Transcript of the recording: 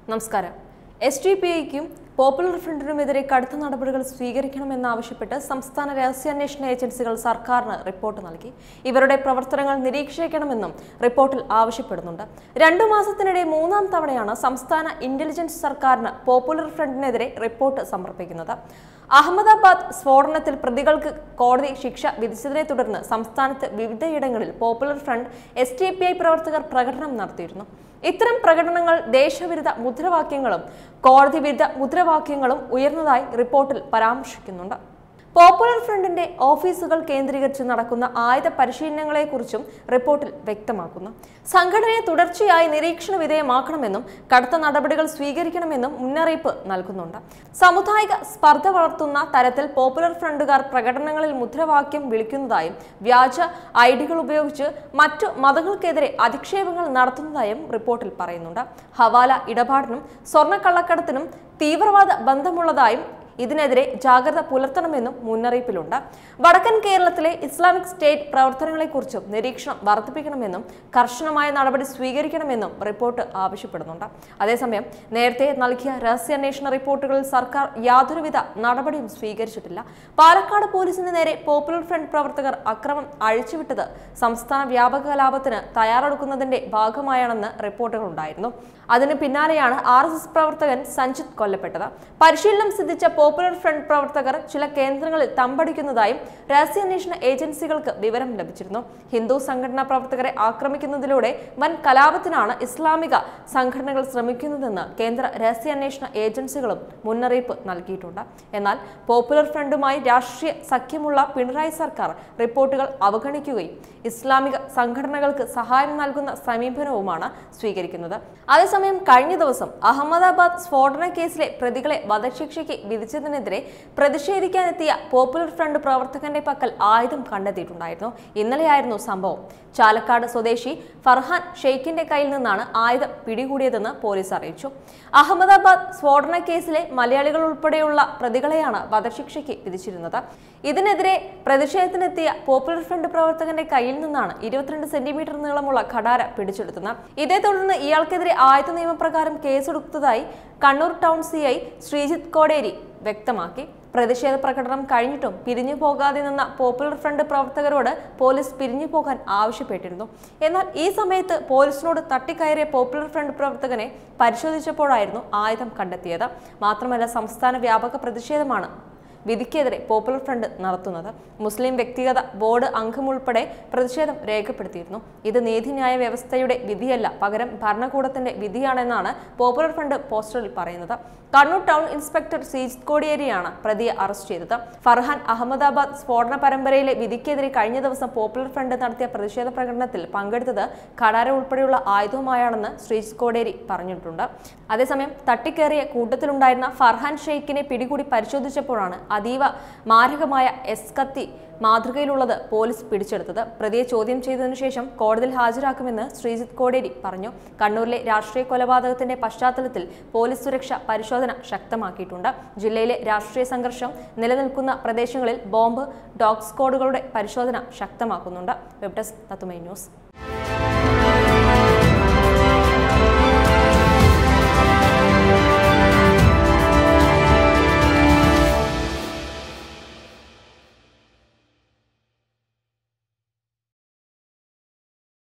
നമസ്കാരം S D P ഐക്കും popular ഫ്രണ്ടിനുമെതിരെ കടുത്ത നടപടികൾ സ്വീകരിക്കണമെന്നാവശ്യപ്പെട്ട് സംസ്ഥാന രഹസ്യാന്വേഷണ ഏജൻസികൾ സർക്കാരിന് റിപ്പോർട്ട് നൽകി ഇവരുടെ പ്രവർത്തനങ്ങൾ നിരീക്ഷിക്കണമെന്നും റിപ്പോർട്ടിൽ ആവശ്യപ്പെടുന്നുണ്ട് രണ്ടു മാസത്തിനിടെ മൂന്നാം തവണയാണ് സംസ്ഥാന ഇന്റലിജൻസ് സർക്കാരിന് പോപ്പുലർ ഫ്രണ്ടിനെതിരെ റിപ്പോർട്ട് സമർപ്പിക്കുന്നത് അഹമ്മദാബാദ് സ്ഫോടനത്തിൽ പ്രതികൾക്ക് കോടതി ശിക്ഷ വിധിച്ചതിനെ തുടർന്ന് സംസ്ഥാനത്ത് വിവിധയിടങ്ങളിൽ popular front S D P I പ്രവർത്തകർ പ്രകടനം നടത്തിയിരുന്നു ഇത്തരം പ്രകടനങ്ങൾ ദേശവിരുദ്ധ മുദ്രാവാക്യങ്ങളും കോടതി വിരുദ്ധ മുദ്രാവാക്യങ്ങളും ഉയർന്നതായി റിപ്പോർട്ടിൽ പരാമർശിക്കുന്നുണ്ട് പോപ്പുലർ ഫ്രണ്ടിന്റെ ഓഫീസുകൾ കേന്ദ്രീകരിച്ച് നടക്കുന്ന ആയുധ പരിശീലനങ്ങളെക്കുറിച്ചും റിപ്പോർട്ടിൽ വ്യക്തമാക്കുന്നു സംഘടനയെ തുടർച്ചയായി നിരീക്ഷണ വിധേയമാക്കണമെന്നും കടുത്ത നടപടികൾ സ്വീകരിക്കണമെന്നും മുന്നറിയിപ്പ് നൽകുന്നുണ്ട് സാമുദായിക സ്പർദ്ധ വളർത്തുന്ന തരത്തിൽ പോപ്പുലർ ഫ്രണ്ടുകാർ പ്രകടനങ്ങളിൽ മുദ്രാവാക്യം വിളിക്കുന്നതായും വ്യാജ ഐഡികൾ ഉപയോഗിച്ച് മറ്റു മതങ്ങൾക്കെതിരെ അധിക്ഷേപങ്ങൾ നടത്തുന്നതായും റിപ്പോർട്ടിൽ പറയുന്നുണ്ട് ഹവാല ഇടപാടിനും സ്വർണ്ണക്കള്ളക്കടത്തിനും തീവ്രവാദ ബന്ധമുള്ളതായും ഇതിനെതിരെ ജാഗ്രത പുലർത്തണമെന്നും മുന്നറിയിപ്പിലുണ്ട് വടക്കൻ കേരളത്തിലെ ഇസ്ലാമിക് സ്റ്റേറ്റ് പ്രവർത്തനങ്ങളെക്കുറിച്ചും നിരീക്ഷണം വർദ്ധിപ്പിക്കണമെന്നും കർശനമായ നടപടി സ്വീകരിക്കണമെന്നും റിപ്പോർട്ട് ആവശ്യപ്പെടുന്നുണ്ട് അതേസമയം നേരത്തെ നൽകിയ രഹസ്യാന്വേഷണ റിപ്പോർട്ടുകളിൽ സർക്കാർ യാതൊരുവിധ നടപടിയും സ്വീകരിച്ചിട്ടില്ല പാലക്കാട് പോലീസിന് നേരെ പോപ്പുലർ ഫ്രണ്ട് പ്രവർത്തകർ അക്രമം അഴിച്ചുവിട്ടത് സംസ്ഥാന വ്യാപക കലാപത്തിന് തയ്യാറെടുക്കുന്നതിന്റെ ഭാഗമായാണെന്ന് റിപ്പോർട്ടുകളുണ്ടായിരുന്നു അതിന് പിന്നാലെയാണ് ആർ എസ് എസ് പ്രവർത്തകൻ സഞ്ജിത്ത് കൊല്ലപ്പെട്ടത് പരിശീലനം സിദ്ധിച്ച പോപ്പുലർ ഫ്രണ്ട് പ്രവർത്തകർ ചില കേന്ദ്രങ്ങളിൽ തമ്പടിക്കുന്നതായും രഹസ്യാന്വേഷണ ഏജൻസികൾക്ക് വിവരം ലഭിച്ചിരുന്നു ഹിന്ദു സംഘടനാ പ്രവർത്തകരെ ആക്രമിക്കുന്നതിലൂടെ വൻ കലാപത്തിനാണ് ഇസ്ലാമിക സംഘടനകൾ ശ്രമിക്കുന്നതെന്ന് കേന്ദ്ര രഹസ്യാന്വേഷണ ഏജൻസികളും മുന്നറിയിപ്പ് നൽകിയിട്ടുണ്ട് എന്നാൽ പോപ്പുലർ ഫ്രണ്ടുമായി രാഷ്ട്രീയ സഖ്യമുള്ള പിണറായി സർക്കാർ റിപ്പോർട്ടുകൾ അവഗണിക്കുകയും ഇസ്ലാമിക സംഘടനകൾക്ക് സഹായം നൽകുന്ന സമീപനവുമാണ് സ്വീകരിക്കുന്നത് അതേസമയം കഴിഞ്ഞ ദിവസം അഹമ്മദാബാദ് സ്ഫോടന കേസിലെ പ്രതികളെ വധശിക്ഷയ്ക്ക് വിധിച്ചതിനെതിരെ പ്രതിഷേധിക്കാനെത്തിയ പോപ്പുലർ ഫ്രണ്ട് പ്രവർത്തകന്റെ പക്കൽ ആയുധം കണ്ടെത്തിയിട്ടുണ്ടായിരുന്നു ഇന്നലെയായിരുന്നു സംഭവം ചാലക്കാട് സ്വദേശി ഫർഹാൻ ഷെയ്ഖിന്റെ കയ്യിൽ നിന്നാണ് ആയുധം പിടികൂടിയതെന്ന് പോലീസ് അറിയിച്ചു അഹമ്മദാബാദ് സ്ഫോടന കേസിലെ മലയാളികൾ ഉൾപ്പെടെയുള്ള പ്രതികളെയാണ് വധശിക്ഷയ്ക്ക് വിധിച്ചിരുന്നത് ഇതിനെതിരെ പ്രതിഷേധത്തിനെത്തിയ പോപ്പുലർ ഫ്രണ്ട് പ്രവർത്തകന്റെ കയ്യിൽ നിന്നാണ് ഇരുപത്തിരണ്ട് സെന്റിമീറ്റർ നീളമുള്ള ഖടാര പിടിച്ചെടുത്തത് ഇതേ തുടർന്ന് ഇയാൾക്കെതിരെ ആയുധ നിയമപ്രകാരം കേസെടുത്തതായി Kannur town C I Sreejith Kodiyeri വ്യക്തമാക്കി പ്രതിഷേധ പ്രകടനം കഴിഞ്ഞിട്ടും പിരിഞ്ഞു പോകാതെ നിന്ന പോപ്പുലർ ഫ്രണ്ട് പ്രവർത്തകരോട് പോലീസ് പിരിഞ്ഞു പോകാൻ ആവശ്യപ്പെട്ടിരുന്നു എന്നാൽ ഈ സമയത്ത് പോലീസിനോട് തട്ടിക്കയറിയ പോപ്പുലർ ഫ്രണ്ട് പ്രവർത്തകനെ പരിശോധിച്ചപ്പോഴായിരുന്നു ആയുധം കണ്ടെത്തിയത് മാത്രമല്ല സംസ്ഥാന വ്യാപക പ്രതിഷേധമാണ് വിധിക്കെതിരെ പോപ്പുലർ ഫ്രണ്ട് നടത്തുന്നത് മുസ്ലിം വ്യക്തിഗത ബോർഡ് അംഗമുൾപ്പെടെ പ്രതിഷേധം രേഖപ്പെടുത്തിയിരുന്നു ഇത് നീതിന്യായ വ്യവസ്ഥയുടെ വിധിയല്ല പകരം ഭരണകൂടത്തിന്റെ വിധിയാണെന്നാണ് പോപ്പുലർ ഫ്രണ്ട് പോസ്റ്ററിൽ പറയുന്നത് കണ്ണൂർ ടൗൺ ഇൻസ്പെക്ടർ സീജിത് കോടിയേരിയാണ് പ്രതിയെ അറസ്റ്റ് ചെയ്തത് ഫർഹാൻ അഹമ്മദാബാദ് സ്ഫോടന പരമ്പരയിലെ വിധിക്കെതിരെ കഴിഞ്ഞ ദിവസം പോപ്പുലർ ഫ്രണ്ട് നടത്തിയ പ്രതിഷേധ പ്രകടനത്തിൽ പങ്കെടുത്തത് ഖടാര ഉൾപ്പെടെയുള്ള ആയുധവുമായാണെന്ന് ശ്രീജിത് കോടേരി പറഞ്ഞിട്ടുണ്ട് അതേസമയം തട്ടിക്കേറിയ കൂട്ടത്തിലുണ്ടായിരുന്ന ഫർഹാൻ ഷെയ്ഖിനെ പിടികൂടി പരിശോധിച്ചപ്പോഴാണ് അതീവ മാരകമായ എസ് കത്തി മാതൃകയിലുള്ളത് പോലീസ് പിടിച്ചെടുത്തത് പ്രതിയെ ചോദ്യം ചെയ്തതിനു ശേഷം കോടതിയിൽ ഹാജരാക്കുമെന്ന് ശ്രീജിത്ത് കോടേരി പറഞ്ഞു കണ്ണൂരിലെ രാഷ്ട്രീയ കൊലപാതകത്തിന്റെ പശ്ചാത്തലത്തിൽ പോലീസ് സുരക്ഷ പരിശോധന ശക്തമാക്കിയിട്ടുണ്ട് ജില്ലയിലെ രാഷ്ട്രീയ സംഘർഷം നിലനിൽക്കുന്ന പ്രദേശങ്ങളിൽ ബോംബ് ഡോഗ് സ്ക്വാഡുകളുടെ പരിശോധന ശക്തമാക്കുന്നുണ്ട് വെബ് ഡെസ്ക് തത്തുമൈ ന്യൂസ്